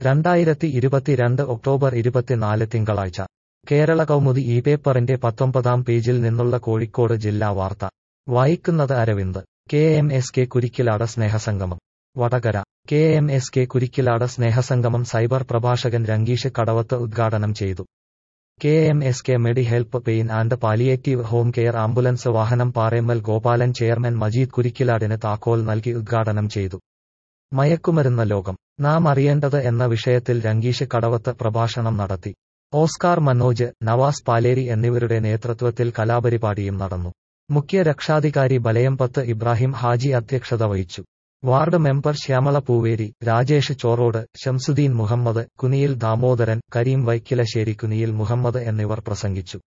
രണ്ടായിരത്തി ഇരുപത്തിരണ്ട് ഒക്ടോബർ ഇരുപത്തിനാല് തിങ്കളാഴ്ച കേരള കൗമുദി ഈ പേപ്പറിന്റെ പത്തൊമ്പതാം പേജിൽ നിന്നുള്ള കോഴിക്കോട് ജില്ലാ വാർത്ത വായിക്കുന്നത് Aravind K M S K Kurikkilad സ്നേഹസംഗമം Vadakara K M S K Kurikkilad സ്നേഹസംഗമം സൈബർ പ്രഭാഷകൻ രംഗീഷ് കടവത്ത് ഉദ്ഘാടനം ചെയ്തു K M S K medi help pain and palliative home care ambulance വാഹനം പാറേമ്മൽ ഗോപാലൻ ചെയർമാൻ മജീദ് കുരിക്കിലാടിന് താക്കോൽ നൽകി ഉദ്ഘാടനം ചെയ്തു മയക്കുമരുന്ന് ലോകം നാം അറിയേണ്ടത് എന്ന വിഷയത്തിൽ രംഗീഷ് കടവത്ത് പ്രഭാഷണം നടത്തി ഓസ്കാർ മനോജ് നവാസ് പാലേരി എന്നിവരുടെ നേതൃത്വത്തിൽ കലാപരിപാടിയും നടന്നു മുഖ്യ രക്ഷാധികാരി ബലയംപത്ത് ഇബ്രാഹിം ഹാജി അധ്യക്ഷത വഹിച്ചു വാർഡ് മെമ്പർ ശ്യാമള പൂവേരി രാജേഷ് ചോറോട് ഷംസുദ്ദീൻ മുഹമ്മദ് കുനിയിൽ ദാമോദരൻ കരീം വൈക്കിലശ്ശേരി കുനിയിൽ മുഹമ്മദ് എന്നിവർ പ്രസംഗിച്ചു